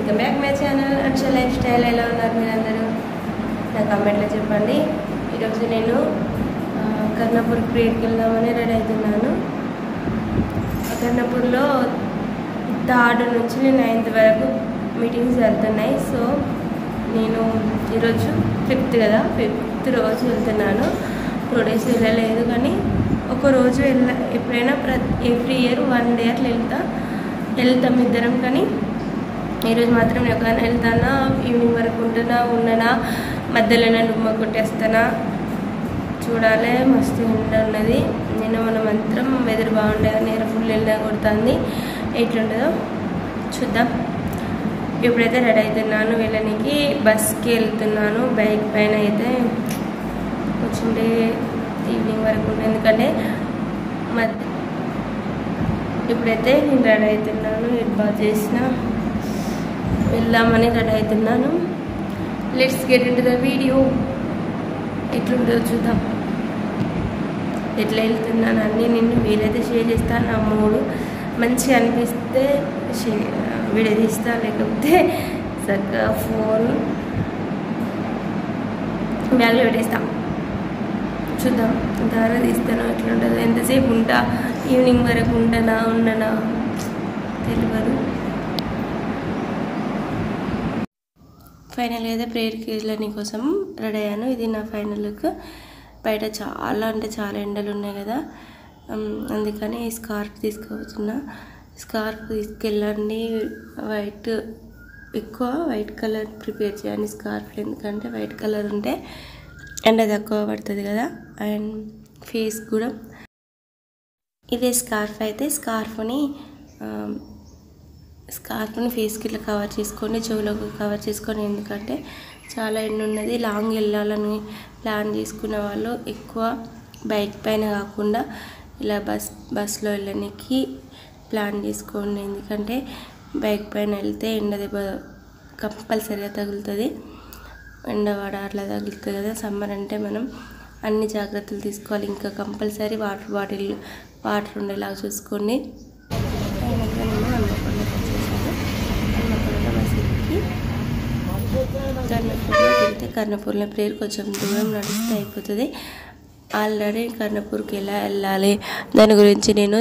welcome back my channel Aksha lifestyle ఎలా ఉన్నారు మీరందరూ నా కామెంట్లో చెప్పండి ఈరోజు నేను ఆ, కర్ణపూర్ ప్రేయర్కి వెళ్దామని రెడీ అవుతున్నాను కర్ణపూర్లో థర్డ్ నుంచి నేను నైన్త్ వరకు మీటింగ్స్ జరుగుతున్నాయి సో నేను ఈరోజు ఫిఫ్త్ కదా ఫిఫ్త్ రోజు వెళ్తున్నాను టూ డేస్ వెళ్ళలేదు కానీ ఒక రోజు వెళ్ళ ఎప్పుడైనా ప్రతి ఎవ్రీ ఇయర్ వన్ డే అట్లా వెళ్తా వెళ్తాం ఇద్దరం కానీ ఈరోజు మాత్రం నేను ఒకదాన్ని వెళ్తానా ఈవినింగ్ వరకు ఉంటున్నా ఉండనా మధ్యలోనే డుమ్మ కొట్టేస్తానా చూడాలి మస్తు ఎండ ఉన్నది నిన్న మన మంత్రం వెదర్ బాగుండే నేను ఫుల్ ఎండ కొడుతుంది ఎట్లుంటుందో చూద్దాం ఇప్పుడైతే రెడీ అవుతున్నాను వెళ్ళడానికి బస్కి వెళ్తున్నాను బైక్ పైన అయితే కూర్చుంటే ఈవినింగ్ వరకు ఉంటుంది ఎందుకంటే మధ్య ఇప్పుడైతే నేను రెడీ అవుతున్నాను హెడ్ బాత్ చేసిన వెళ్దామని రెడీ అవుతున్నాను let's get in the video ఎట్లుంటుందో చూద్దాం ఎట్లా వెళ్తున్నాను అన్నీ నేను వీలైతే షేర్ చేస్తాను నా మూడు మంచిగా అనిపిస్తే షేర్ వీడియో తీస్తా లేకపోతే చక్కగా ఫోన్ బ్యాగ్లో పెట్టేస్తా చూద్దాం దారా తీస్తాను ఎట్లుంటుందో ఎంతసేపు ఉంటా ఈవినింగ్ వరకు ఉండనా ఉండనా తెలియదు ఫైనల్గా అయితే ప్రేయర్కి వెళ్ళని కోసం రెడీ అయ్యాను ఇది నా ఫైనల్ లుక్ బయట చాలా అంటే చాలా ఎండలు ఉన్నాయి కదా ఉమ్, అందుకని ఈ స్కార్ఫ్ తీసుకోబోతున్నా స్కార్ఫ్ తీసుకెళ్ళండి వైట్ ఎక్కువ వైట్ కలర్ ప్రిపేర్ చేయండి స్కార్ఫ్ ఎందుకంటే వైట్ కలర్ ఉంటే ఎండ తక్కువ పడుతుంది కదా అండ్ ఫేస్ కూడా ఇదే స్కార్ఫ్ అయితే స్కార్ఫ్ని స్కార్ఫ్ని ఫేస్కి ఇట్లా కవర్ చేసుకొని చెవులకు కవర్ చేసుకొని ఎందుకంటే చాలా ఎండ ఉన్నది లాంగ్ వెళ్ళాలని ప్లాన్ చేసుకున్న వాళ్ళు ఎక్కువ బైక్ పైన కాకుండా ఇలా బస్ బస్లో వెళ్ళడానికి ప్లాన్ చేసుకోండి ఎందుకంటే బైక్ పైన వెళ్తే ఎండ దెబ్బ కంపల్సరీగా తగులుతుంది ఎండవాడ అట్లా తగులుతుంది కదా సమ్మర్ అంటే మనం అన్ని జాగ్రత్తలు తీసుకోవాలి ఇంకా కంపల్సరీ వాటర్ బాటిల్ వాటర్ ఉండేలాగా చూసుకోండి అయినాక నేను హన్మకొండకి వచ్చేసాను హన్మకొండ బస్ ఎక్కి కర్ణపూర్లో వెళ్తే కర్ణపూర్లో ప్రేయర్ కొంచెం దూరం నడిస్తే అయిపోతుంది ఆల్రెడీ కర్ణపూర్కి ఎలా వెళ్ళాలి దాని గురించి నేను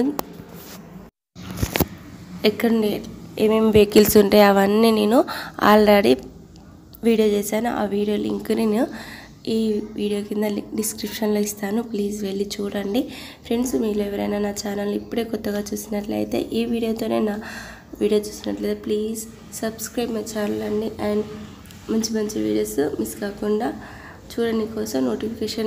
ఎక్కడ ఏమేమి వెహికల్స్ ఉంటాయి అవన్నీ నేను ఆల్రెడీ వీడియో చేశాను ఆ వీడియో లింక్ నేను ఈ వీడియో కింద డిస్క్రిప్షన్లో ఇస్తాను ప్లీజ్ వెళ్ళి చూడండి ఫ్రెండ్స్ మీరు ఎవరైనా నా ఛానల్ ఇప్పుడే కొత్తగా చూసినట్లయితే ఈ వీడియోతోనే నా వీడియో చూసినట్లయితే ప్లీజ్ సబ్స్క్రైబ్ మై ఛానల్ అండి అండ్ మంచి మంచి వీడియోస్ మిస్ కాకుండా చూడని కోసం నోటిఫికేషన్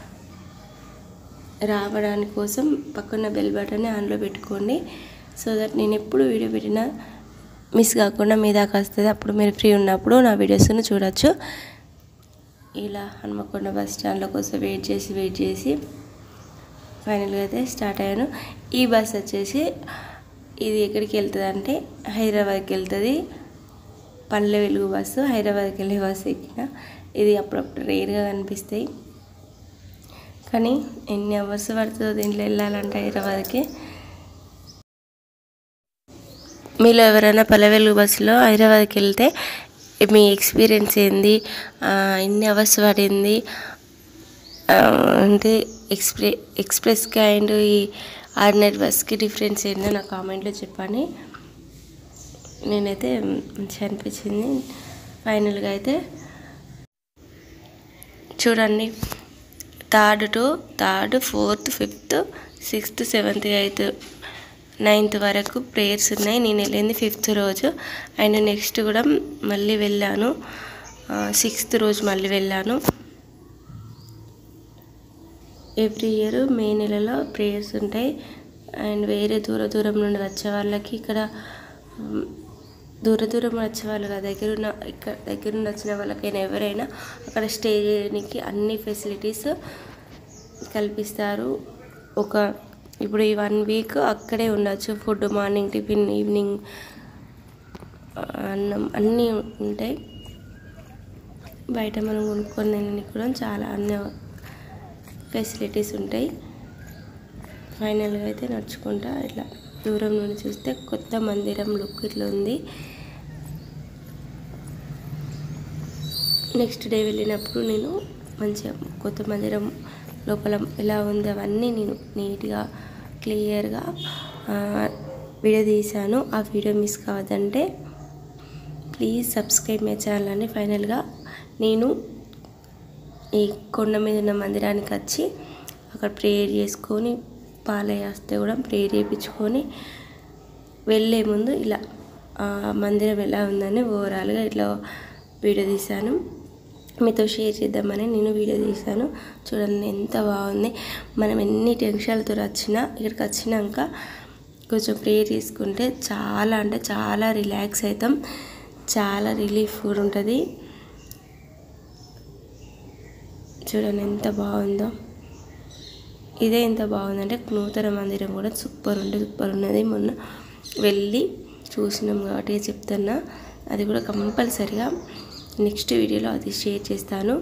రావడానికి కోసం పక్కన బెల్ బటన్ని ఆన్లో పెట్టుకోండి సో దట్ నేను ఎప్పుడు వీడియో పెట్టినా మిస్ కాకుండా మీ దాకా వస్తుంది అప్పుడు మీరు ఫ్రీ ఉన్నప్పుడు నా వీడియోస్ను చూడొచ్చు ఇలా హనుమకొండ బస్ స్టాండ్ల కోసం వెయిట్ చేసి వెయిట్ చేసి ఫైనల్గా అయితే స్టార్ట్ అయ్యాను ఈ బస్ వచ్చేసి ఇది ఎక్కడికి వెళ్తుంది అంటే హైదరాబాద్కి వెళ్తుంది పల్లె వెలుగు బస్సు హైదరాబాద్కి వెళ్ళే బస్సు ఎక్కిన ఇది అప్పుడప్పుడు రేర్గా కనిపిస్తాయి కానీ ఎన్ని అవర్స్ పడుతుందో దీంట్లో వెళ్ళాలంటే హైదరాబాద్కి మీలో ఎవరైనా పల్లె వెలుగు బస్సులో హైదరాబాద్కి వెళ్తే మీ ఎక్స్పీరియన్స్ ఏంది ఆ, ఎన్ని అవర్స్ పడింది ఆ, అంటే ఎక్స్ప్రె ఎక్స్ప్రెస్కి అండ్ ఈ ఆర్డినరీ బస్కి డిఫరెన్స్ ఏంటో నా కామెంట్లో చెప్పండి నేనైతే మంచిగా అనిపించింది ఫైనల్గా అయితే చూడండి third to third fourth fifth sixth seventh eighth ninth వరకు ప్రేయర్స్ ఉన్నాయి నేను వెళ్ళింది ఫిఫ్త్ రోజు అండ్ నెక్స్ట్ కూడా మళ్ళీ వెళ్ళాను సిక్స్త్ రోజు మళ్ళీ వెళ్ళాను ఎవ్రీ ఇయర్ మే నెలలో ప్రేయర్స్ ఉంటాయి అండ్ వేరే దూర దూరం నుండి వచ్చే వాళ్ళకి ఇక్కడ ఉమ్, దూర దూరం వచ్చే వాళ్ళు కదా దగ్గర ఉన్న ఇక్కడ దగ్గర నుండి వచ్చిన వాళ్ళకైనా ఎవరైనా అక్కడ స్టే చేయడానికి అన్ని ఫెసిలిటీస్ కల్పిస్తారు ఒక ఇప్పుడు ఈ వన్ వీక్ అక్కడే ఉండొచ్చు ఫుడ్ మార్నింగ్ టిఫిన్ ఈవినింగ్ అన్నం అన్నీ ఉంటాయి బయట మనం కొనుక్కొని తినడానికి కూడా చాలా అన్ని ఫెసిలిటీస్ ఉంటాయి ఫైనల్గా అయితే నడుచుకుంటా ఇట్లా దూరం నుండి చూస్తే కొత్త మందిరం లుక్ ఇట్లా ఉంది నెక్స్ట్ డే వెళ్ళినప్పుడు నేను మంచిగా కొత్త మందిరం లోపల ఎలా ఉంది అవన్నీ నేను నీట్గా క్లియర్గా వీడియో తీశాను ఆ వీడియో మిస్ కావద్దంటే ప్లీజ్ సబ్స్క్రైబ్ మై ఛానల్ అని ఫైనల్గా నేను ఈ కొండ మీద ఉన్న మందిరానికి వచ్చి అక్కడ ప్రేయర్ చేసుకొని పాలయ్య వస్తే కూడా ప్రేయర్ చేయించుకొని వెళ్ళే ముందు ఇలా ఆ మందిరం ఎలా ఉందని ఓవరాల్గా ఇట్లా వీడియో తీశాను మీతో షేర్ చేద్దామని నేను వీడియో తీశాను చూడండి ఎంత బాగుంది మనం ఎన్ని టెన్షన్లతో వచ్చినా ఇక్కడికి వచ్చినాక కొంచెం ప్రేయర్ చేసుకుంటే చాలా అంటే చాలా రిలాక్స్ అవుతాం చాలా రిలీఫ్ కూడా ఉంటుంది చూడండి ఎంత బాగుందో ఇదే ఎంత బాగుందంటే నూతన మందిరం కూడా సూపర్ ఉంటే సూపర్ ఉన్నది మొన్న వెళ్ళి చూసినాం కాబట్టి చెప్తున్నా అది కూడా కంపల్సరిగా నెక్స్ట్ వీడియోలో అది షేర్ చేస్తాను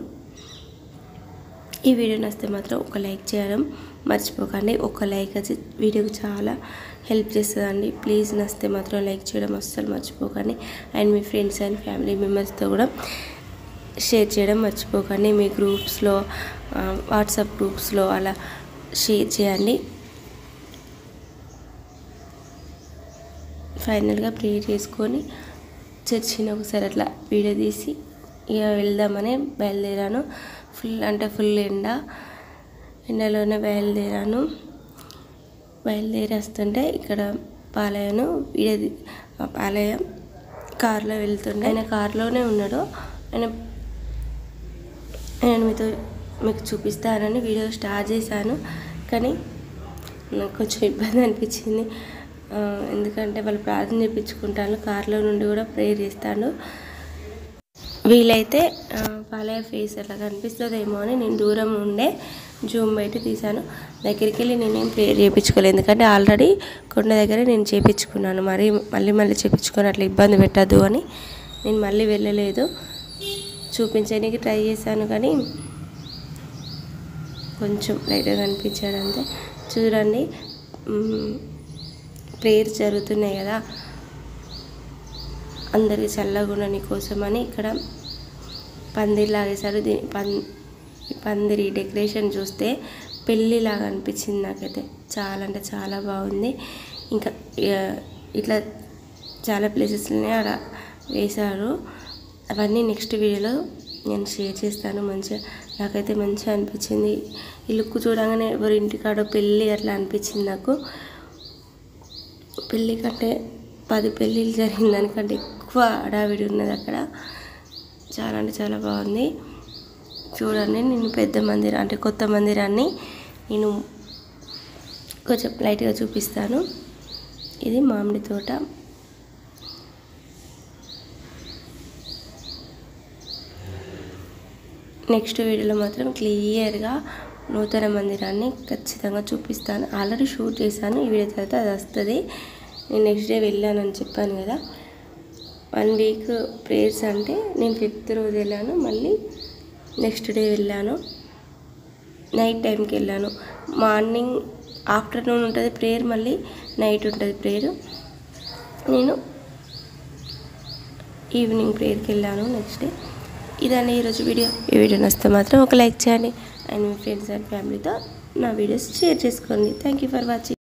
ఈ వీడియో నచ్చితే మాత్రం ఒక లైక్ చేయడం మర్చిపోకండి ఒక లైక్ వచ్చి వీడియోకి చాలా హెల్ప్ చేస్తుందండి ప్లీజ్ నచ్చితే మాత్రం లైక్ చేయడం అస్సలు మర్చిపోకండి అండ్ మీ ఫ్రెండ్స్ అండ్ ఫ్యామిలీ మెంబర్స్తో కూడా షేర్ చేయడం మర్చిపోకండి మీ గ్రూప్స్లో వాట్సాప్ గ్రూప్స్లో అలా షేర్ చేయండి ఫైనల్గా ప్రేయర్ చేసుకొని చర్చిని ఒకసారి అట్లా వీడియో తీసి ఇక వెళ్దామని బయలుదేరాను ఫుల్ అంటే ఫుల్ ఎండ ఎండలోనే బయలుదేరాను బయలుదేరి వస్తుంటే ఇక్కడ పాలయ్యను వీడియో తీ- ఆ పాలయ్య కార్లో వెళ్తుండే ఆయన కార్లోనే ఉన్నాడు ఆయన నేను మీతో మీకు చూపిస్తానని వీడియో స్టార్ట్ చేశాను కానీ నాకు కొంచెం ఇబ్బంది అనిపించింది ఆ, ఎందుకంటే వాళ్ళు ప్రార్థన చేయించుకుంటాను కార్లో నుండి కూడా ప్రేయర్ చేస్తాను వీలైతే ఆ, పాలయ్య ఫేస్ అట్లా కనిపిస్తుందేమో అని నేను దూరం ఉండే జూమ్ బయట తీశాను దగ్గరికి వెళ్ళి నేనేం ప్రేయర్ చేయించుకోలేదు ఎందుకంటే ఆల్రెడీ కొండ దగ్గర నేను చేయించుకున్నాను మరి మళ్ళీ మళ్ళీ చేయించుకొని అట్లా ఇబ్బంది పెట్టద్దు అని నేను మళ్ళీ వెళ్ళలేదు చూపించడానికి ట్రై చేశాను కానీ కొంచెం లైట్గా కనిపించాడు అంతే చూడండి ప్రేయర్ జరుగుతున్నాయి కదా అందరికి చల్లగుండని కోసమని ఇక్కడ పందిరి లాగేశారు దీని పం ఈ పందిరి డెకరేషన్ చూస్తే పెళ్ళిలాగా అనిపించింది నాకైతే చాలా అంటే చాలా బాగుంది ఇంకా ఆ, ఇట్లా చాలా ప్లేసెస్లోనే ఆడ వేశారు అవన్నీ నెక్స్ట్ వీడియోలో నేను షేర్ చేస్తాను మంచిగా నాకైతే మంచిగా అనిపించింది ఈ లుక్ చూడగానే ఎవరి ఇంటికాడ పెళ్ళి అట్లా అనిపించింది నాకు పెళ్ళి కంటే పది పెళ్ళిళ్ళు జరిగిన దానికంటే ఎక్కువ హడావిడి ఉన్నది అక్కడ చాలా అంటే చాలా బాగుంది చూడండి నేను పెద్ద మందిరం అంటే కొత్త మందిరాన్ని నేను కొంచెం లైట్గా చూపిస్తాను ఇది మామిడి తోట నెక్స్ట్ వీడియోలో మాత్రం క్లియర్గా నూతన మందిరాన్ని ఖచ్చితంగా చూపిస్తాను ఆల్రెడీ షూట్ చేశాను ఈ వీడియో తర్వాత అది వస్తుంది నేను నెక్స్ట్ డే వెళ్ళానని చెప్పాను కదా వన్ వీక్ ప్రేయర్స్ అంటే నేను ఫిఫ్త్ రోజు వెళ్ళాను మళ్ళీ నెక్స్ట్ డే వెళ్ళాను నైట్ టైంకి వెళ్ళాను మార్నింగ్ ఆఫ్టర్నూన్ ఉంటుంది ప్రేయర్ మళ్ళీ నైట్ ఉంటుంది ప్రేయర్ నేను ఈవినింగ్ ప్రేయర్కి వెళ్ళాను నెక్స్ట్ డే ఇదండి ఈరోజు వీడియో ఈ వీడియో నచ్చితే మాత్రం ఒక లైక్ చేయండి అండ్ మీ ఫ్రెండ్స్ అండ్ ఫ్యామిలీతో నా వీడియోస్ షేర్ చేసుకోండి థ్యాంక్ యూ ఫర్ వాచింగ్